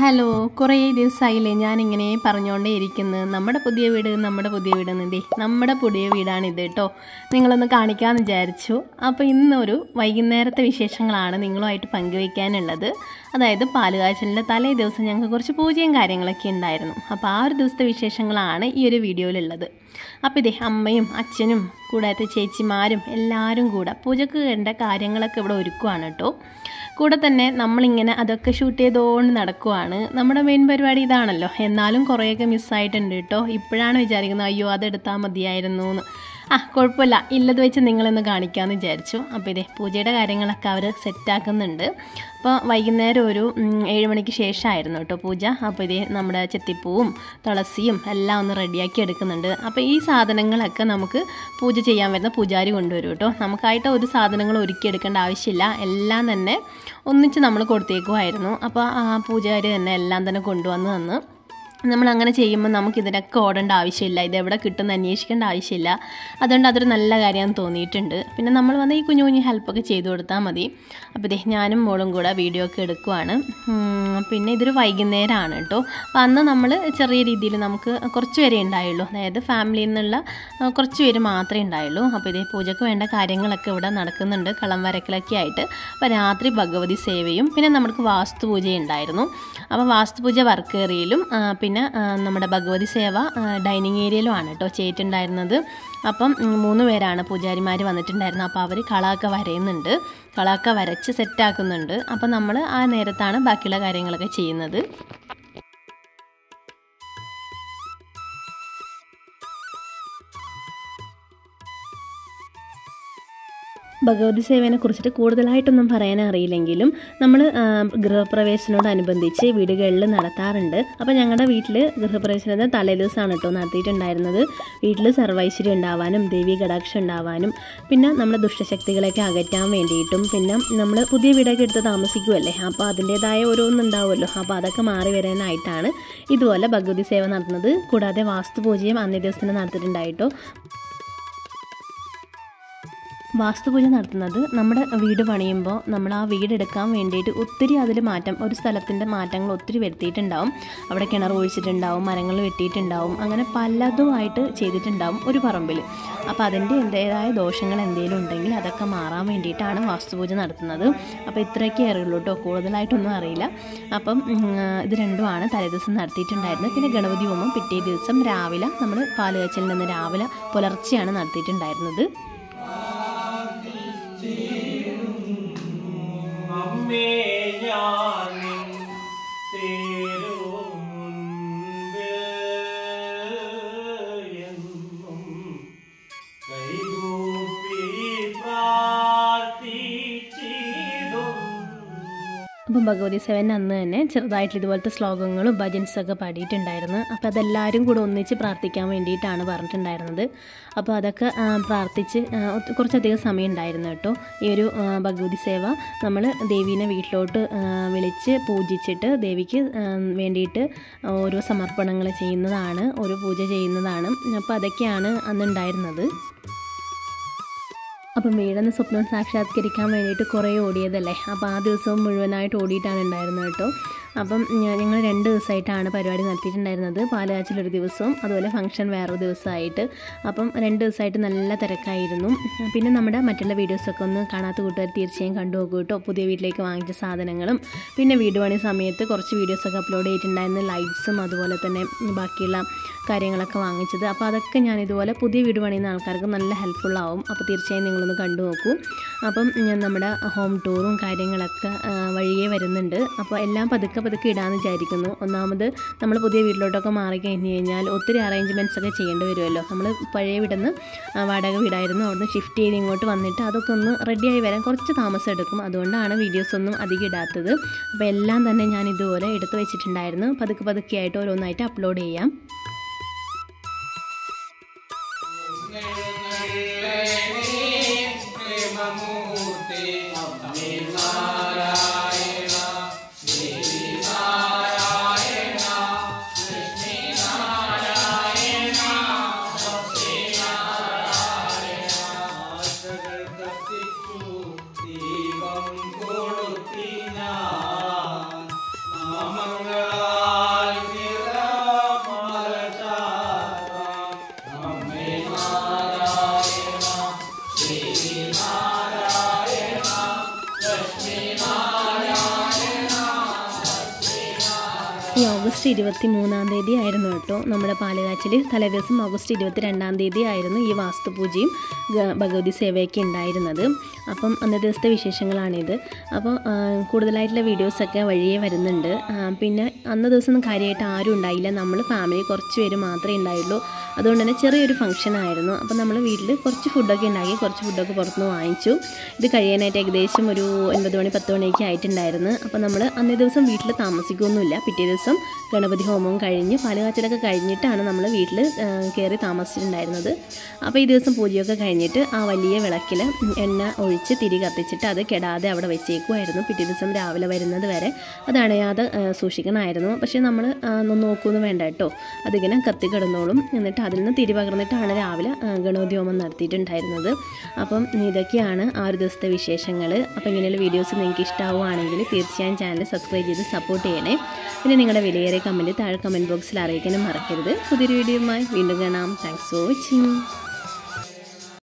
hello കുറേ ദിവസമായില്ലേ ഞാനിങ്ങനെ പറഞ്ഞുകൊണ്ടേ ഇരിക്കുന്നത് നമ്മുടെ പുതിയ വീട് നമ്മുടെ പുതിയ വീട് എന്നതേ നമ്മുടെ പുതിയ വീടാണിത് കേട്ടോ നിങ്ങളൊന്ന് കാണിക്കാമെന്ന് വിചാരിച്ചു അപ്പോൾ ഇന്നൊരു വൈകുന്നേരത്തെ വിശേഷങ്ങളാണ് നിങ്ങളുമായിട്ട് പങ്കുവയ്ക്കാനുള്ളത് അതായത് പാലുകാച്ചലിൻ്റെ തലേ ദിവസം ഞങ്ങൾക്ക് കുറച്ച് പൂജയും കാര്യങ്ങളൊക്കെ ഉണ്ടായിരുന്നു അപ്പോൾ ആ ഒരു ദിവസത്തെ വിശേഷങ്ങളാണ് ഈ ഒരു വീഡിയോയിലുള്ളത് അപ്പോൾ ഇതേ അമ്മയും അച്ഛനും കൂടാതെ ചേച്ചിമാരും എല്ലാവരും കൂടെ പൂജക്ക് വേണ്ട കാര്യങ്ങളൊക്കെ ഇവിടെ ഒരുക്കുവാണ് കേട്ടോ കൂടെ തന്നെ നമ്മളിങ്ങനെ അതൊക്കെ ഷൂട്ട് ചെയ്തുകൊണ്ട് നടക്കുവാണ് നമ്മുടെ മെയിൻ പരിപാടി ഇതാണല്ലോ എന്നാലും കുറേയൊക്കെ മിസ്സായിട്ടുണ്ട് കേട്ടോ ഇപ്പോഴാണ് വിചാരിക്കുന്നത് അയ്യോ അതെടുത്താൽ മതിയായിരുന്നു എന്ന് ആ കുഴപ്പമില്ല ഇല്ലത് വെച്ച് നിങ്ങളൊന്ന് കാണിക്കാമെന്ന് വിചാരിച്ചു അപ്പോൾ ഇതേ പൂജയുടെ കാര്യങ്ങളൊക്കെ അവർ സെറ്റാക്കുന്നുണ്ട് അപ്പോൾ വൈകുന്നേരം ഒരു ഉം, ഏഴ് മണിക്ക് ശേഷമായിരുന്നു കേട്ടോ പൂജ അപ്പോൾ ഇതേ നമ്മുടെ ചെത്തിപ്പൂവും തുളസിയും എല്ലാം ഒന്ന് റെഡിയാക്കി എടുക്കുന്നുണ്ട് അപ്പോൾ ഈ സാധനങ്ങളൊക്കെ നമുക്ക് പൂജ ചെയ്യാൻ വരുന്ന പൂജാരി കൊണ്ടുവരും കേട്ടോ നമുക്കായിട്ട് ഒരു സാധനങ്ങൾ ഒരുക്കിയെടുക്കേണ്ട ആവശ്യമില്ല എല്ലാം തന്നെ ഒന്നിച്ച് നമ്മൾ കൊടുത്തേക്കുമായിരുന്നു അപ്പോൾ ആ പൂജാരി തന്നെ എല്ലാം തന്നെ കൊണ്ടുവന്ന് തന്ന് നമ്മൾ അങ്ങനെ ചെയ്യുമ്പോൾ നമുക്ക് ഇതിനൊക്കെ ഓടേണ്ട ആവശ്യമില്ല ഇത് എവിടെ കിട്ടുമെന്ന് അന്വേഷിക്കേണ്ട ആവശ്യമില്ല അതുകൊണ്ട് അതൊരു നല്ല കാര്യമാണെന്ന് തോന്നിയിട്ടുണ്ട് പിന്നെ നമ്മൾ വന്ന് ഈ കുഞ്ഞു കുഞ്ഞു ഹെൽപ്പൊക്കെ ചെയ്തു കൊടുത്താൽ മതി അപ്പോൾ ഇതേ ഞാനും മോളും കൂടെ വീഡിയോ ഒക്കെ എടുക്കുവാണ് ഉം, പിന്നെ ഇതൊരു വൈകുന്നേരമാണ് കേട്ടോ അപ്പോൾ അന്ന് നമ്മൾ ചെറിയ രീതിയിൽ നമുക്ക് കുറച്ച് പേരെ ഉണ്ടായുള്ളൂ അതായത് ഫാമിലിയിൽ നിന്നുള്ള ആ, കുറച്ച് പേര് മാത്രമേ ഉണ്ടായുള്ളൂ അപ്പോൾ ഇതേ പൂജയ്ക്ക് വേണ്ട കാര്യങ്ങളൊക്കെ ഇവിടെ നടക്കുന്നുണ്ട് കളം വരക്കലൊക്കെ ആയിട്ട് അപ്പോൾ രാത്രി ഭഗവതി സേവയും പിന്നെ നമുക്ക് വാസ്തുപൂജ ഉണ്ടായിരുന്നു അപ്പോൾ വാസ്തുപൂജ വർക്ക് ഏരിയയിലും ആ, പിന്നെ ആ, നമ്മുടെ ഭഗവതി സേവ ആ, ഡൈനിങ് ഏരിയയിലുമാണ് കേട്ടോ ചെയ്തിട്ടുണ്ടായിരുന്നത് അപ്പം ഉം, മൂന്ന് പേരാണ് പൂജാരിമാർ വന്നിട്ടുണ്ടായിരുന്നത് അപ്പോൾ അവർ കളമൊക്കെ വരയുന്നുണ്ട് കളമൊക്കെ വരച്ച് സെറ്റാക്കുന്നുണ്ട് അപ്പോൾ നമ്മൾ ആ നേരത്താണ് ബാക്കിയുള്ള കാര്യങ്ങളൊക്കെ ചെയ്യുന്നത് ഭഗവതി സേവനെ കുറിച്ചിട്ട് കൂടുതലായിട്ടൊന്നും പറയാൻ അറിയില്ലെങ്കിലും നമ്മൾ ഗൃഹപ്രവേശനോടനുബന്ധിച്ച് വീടുകളിൽ നടത്താറുണ്ട് അപ്പോൾ ഞങ്ങളുടെ വീട്ടിൽ ഗൃഹപ്രവേശനത്തിന് തലേ ദിവസമാണ് കേട്ടോ നടത്തിയിട്ടുണ്ടായിരുന്നത് വീട്ടിൽ സർവൈശ്വര്യം ഉണ്ടാവാനും ദേവി കടാക്ഷം ഉണ്ടാവാനും പിന്നെ നമ്മുടെ ദുഷ്ടശക്തികളെയൊക്കെ അകറ്റാൻ വേണ്ടിയിട്ടും പിന്നെ നമ്മൾ പുതിയ വീടൊക്കെ എടുത്ത് താമസിക്കുമല്ലേ അപ്പോൾ അതിൻ്റേതായ ഓരോന്നുണ്ടാവുമല്ലോ അപ്പോൾ അതൊക്കെ മാറി വരാനായിട്ടാണ് ഇതുപോലെ ഭഗവതി സേവ നടത്തുന്നത് കൂടാതെ വാസ്തുപൂജയും അന്നേ ദിവസത്തിന് നടത്തിയിട്ടുണ്ടായിട്ടോ വാസ്തുപൂജ നടത്തുന്നത് നമ്മുടെ വീട് പണിയുമ്പോൾ നമ്മൾ ആ വീട് എടുക്കാൻ വേണ്ടിയിട്ട് ഒത്തിരി അതിൽ മാറ്റം ഒരു സ്ഥലത്തിൻ്റെ മാറ്റങ്ങൾ ഒത്തിരി വരുത്തിയിട്ടുണ്ടാവും അവിടെ കിണർ ഒഴിച്ചിട്ടുണ്ടാവും മരങ്ങൾ വെട്ടിയിട്ടുണ്ടാവും അങ്ങനെ പലതുമായിട്ട് ചെയ്തിട്ടുണ്ടാവും ഒരു പറമ്പിൽ അപ്പോൾ അതിൻ്റെ എൻ്റേതായ ദോഷങ്ങൾ എന്തെങ്കിലും ഉണ്ടെങ്കിൽ അതൊക്കെ മാറാൻ വേണ്ടിയിട്ടാണ് വാസ്തുപൂജ നടത്തുന്നത് അപ്പോൾ ഇത്രയൊക്കെ അറിയുള്ളൂ കേട്ടോ കൂടുതലായിട്ടൊന്നും അറിയില്ല അപ്പം ഉം, ഇത് രണ്ടുമാണ് തലേദിവസം നടത്തിയിട്ടുണ്ടായിരുന്നത് പിന്നെ ഗണപതി ഹോമം പിറ്റേ ദിവസം രാവിലെ നമ്മൾ പാലുകാച്ചലിൽ നിന്ന് രാവിലെ പുലർച്ചെയാണ് നടത്തിയിട്ടുണ്ടായിരുന്നത് അമ്മേ ഞാൻ നിൻ തിരുമുൻപിൽ എന്നും കൈകൂപ്പി പ്രാർത്ഥിച്ചിടുന്നു അപ്പം ഭഗവതി സെവൻ അന്ന് തന്നെ ചെറുതായിട്ട് ഇതുപോലത്തെ ശ്ലോകങ്ങളും ഭജൻസൊക്കെ പാടിയിട്ടുണ്ടായിരുന്നു അപ്പോൾ അതെല്ലാവരും കൂടെ ഒന്നിച്ച് പ്രാർത്ഥിക്കാൻ വേണ്ടിയിട്ടാണ് പറഞ്ഞിട്ടുണ്ടായിരുന്നത് അപ്പോൾ അതൊക്കെ ആ, പ്രാർത്ഥിച്ച് ആ, ഒത്ത് കുറച്ചധികം സമയം ഉണ്ടായിരുന്നു കേട്ടോ ഈ ഒരു ആ, ഭഗവതി സേവ നമ്മൾ ദേവീനെ വീട്ടിലോട്ട് ആ, വിളിച്ച് പൂജിച്ചിട്ട് ദേവിക്ക് ആ, വേണ്ടിയിട്ട് ഓരോ സമർപ്പണങ്ങൾ ചെയ്യുന്നതാണ് ഓരോ പൂജ ചെയ്യുന്നതാണ് അപ്പോൾ അതൊക്കെയാണ് അന്നുണ്ടായിരുന്നത് അപ്പം വീടെന്ന സ്വപ്നം സാക്ഷാത്കരിക്കാൻ വേണ്ടിയിട്ട് കുറേ ഓടിയതല്ലേ അപ്പോൾ ആ ദിവസവും മുഴുവനായിട്ട് ഓടിയിട്ടാണ് ഉണ്ടായിരുന്നത് കേട്ടോ അപ്പം ഞങ്ങൾ രണ്ട് ദിവസമായിട്ടാണ് പരിപാടി നടത്തിയിട്ടുണ്ടായിരുന്നത് പാലാച്ചിൽ ഒരു ദിവസവും അതുപോലെ ഫംഗ്ഷൻ വേറൊരു ദിവസമായിട്ട് അപ്പം രണ്ട് ദിവസമായിട്ട് നല്ല തിരക്കായിരുന്നു പിന്നെ നമ്മുടെ മറ്റുള്ള വീഡിയോസൊക്കെ ഒന്ന് കാണാത്ത കൂട്ടുകാർ തീർച്ചയായും കണ്ടു നോക്കൂ കേട്ടോ പുതിയ വീട്ടിലേക്ക് വാങ്ങിച്ച സാധനങ്ങളും പിന്നെ വീട് പണി സമയത്ത് കുറച്ച് വീഡിയോസൊക്കെ അപ്ലോഡ് ചെയ്തിട്ടുണ്ടായിരുന്നു ലൈറ്റ്സും അതുപോലെ തന്നെ ബാക്കിയുള്ള കാര്യങ്ങളൊക്കെ വാങ്ങിച്ചത് അപ്പോൾ അതൊക്കെ ഞാൻ ഇതുപോലെ പുതിയ വീട് പണിയുന്ന ആൾക്കാർക്ക് നല്ല ഹെൽപ്ഫുൾ ആവും അപ്പോൾ തീർച്ചയായും നിങ്ങളൊന്ന് കണ്ടു നോക്കൂ അപ്പം ഞാൻ നമ്മുടെ ഹോം ടൂറും കാര്യങ്ങളൊക്കെ ആ, വഴിയേ വരുന്നുണ്ട് അപ്പോൾ എല്ലാം പതുക്കെ പതുക്കെ ഇടാമെന്ന് വിചാരിക്കുന്നു ഒന്നാമത് നമ്മൾ പുതിയ വീട്ടിലോട്ടൊക്കെ മാറി കഴിഞ്ഞ് കഴിഞ്ഞാൽ ഒത്തിരി അറേഞ്ച്മെൻറ്റ്സ് ഒക്കെ ചെയ്യേണ്ടി വരുമല്ലോ നമ്മൾ പഴയ വീടിന്ന് വാടക വീടായിരുന്നു അവിടുന്ന് ഷിഫ്റ്റ് ചെയ്ത് ഇങ്ങോട്ട് വന്നിട്ട് അതൊക്കെ ഒന്ന് റെഡിയായി വരാൻ കുറച്ച് താമസം എടുക്കും അതുകൊണ്ടാണ് വീഡിയോസ് ഒന്നും അധികം ഇടാത്തത് അപ്പോൾ എല്ലാം തന്നെ ഞാൻ ഇതുപോലെ എടുത്ത് വെച്ചിട്ടുണ്ടായിരുന്നു പതുക്കെ പതുക്കെ ആയിട്ട് ഓരോന്നായിട്ട് അപ്ലോഡ് ചെയ്യാം ദീപം കൊളുത്തി ഞാൻ നാമങ്ങൾ ഈ ഓഗസ്റ്റ് ഇരുപത്തി മൂന്നാം തീയതി ആയിരുന്നു കേട്ടോ നമ്മുടെ പാലുകാച്ചിൽ തലേദിവസം ഓഗസ്റ്റ് ഇരുപത്തി രണ്ടാം തീയതി ആയിരുന്നു ഈ വാസ്തുപൂജയും ഗ- ഭഗവതി സേവയൊക്കെ ഉണ്ടായിരുന്നത് അപ്പം അന്നേ ദിവസത്തെ വിശേഷങ്ങളാണിത് അപ്പോൾ ആ, കൂടുതലായിട്ടുള്ള വീഡിയോസൊക്കെ വഴിയേ വരുന്നുണ്ട് ആ, പിന്നെ അന്ന ദിവസം ഒന്നും കാര്യമായിട്ട് ആരും ഉണ്ടായില്ല നമ്മൾ ഫാമിലി കുറച്ച് പേര് മാത്രമേ ഉണ്ടായുള്ളൂ അതുകൊണ്ട് തന്നെ ചെറിയൊരു ഫംഗ്ഷൻ ആയിരുന്നു അപ്പോൾ നമ്മൾ വീട്ടിൽ കുറച്ച് ഫുഡൊക്കെ ഉണ്ടാക്കി കുറച്ച് ഫുഡൊക്കെ പുറത്തുനിന്ന് വാങ്ങിച്ചു ഇത് കഴിയാനായിട്ട് ഏകദേശം ഒരു ഒൻപത് മണി പത്ത് മണിയൊക്കെ ആയിട്ടുണ്ടായിരുന്നു അപ്പോൾ നമ്മൾ അന്നേ ദിവസം വീട്ടിൽ താമസിക്കുകയൊന്നുമില്ല പിറ്റേ ദിവസം ഗണപതി ഹോമവും കഴിഞ്ഞ് പാലുകാച്ചലൊക്കെ കഴിഞ്ഞിട്ടാണ് നമ്മൾ വീട്ടിൽ കയറി താമസിച്ചിട്ടുണ്ടായിരുന്നത് അപ്പോൾ ഈ ദിവസം പൂജയൊക്കെ കഴിഞ്ഞിട്ട് ആ വലിയ വിളക്കിൽ എണ്ണ ഒഴിച്ച് തിരി കത്തിച്ചിട്ട് അത് കെടാതെ അവിടെ വെച്ചേക്കുമായിരുന്നു പിറ്റേ ദിവസം രാവിലെ വരുന്നത് വരെ അത് അണയാതെ ആ, സൂക്ഷിക്കണമായിരുന്നു പക്ഷേ നമ്മൾ ഒന്നും നോക്കുകയൊന്നും വേണ്ട കേട്ടോ അതിങ്ങനെ കത്തി കിടന്നോളും എന്നിട്ട് അതിൽ നിന്ന് തിരി പകർന്നിട്ടാണ് രാവിലെ ആ, ഗണപതി ഹോമം നടത്തിയിട്ടുണ്ടായിരുന്നത് അപ്പം ഇതൊക്കെയാണ് ആ ഒരു ദിവസത്തെ വിശേഷങ്ങൾ അപ്പോൾ ഇങ്ങനെയുള്ള വീഡിയോസ് നിങ്ങൾക്ക് ഇഷ്ടമാവുകയാണെങ്കിൽ തീർച്ചയായും ചാനൽ സബ്സ്ക്രൈബ് ചെയ്ത് സപ്പോർട്ട് ചെയ്യണേ പിന്നെ നിങ്ങളുടെ വിലയേറിയ കമൻറ്റ് താഴെ കമൻറ്റ് ബോക്സിൽ അറിയിക്കാനും മറക്കരുത് പുതിയൊരു വീഡിയോയുമായി വീണ്ടും കാണാം താങ്ക്സ് ഫോർ വാച്ചിങ്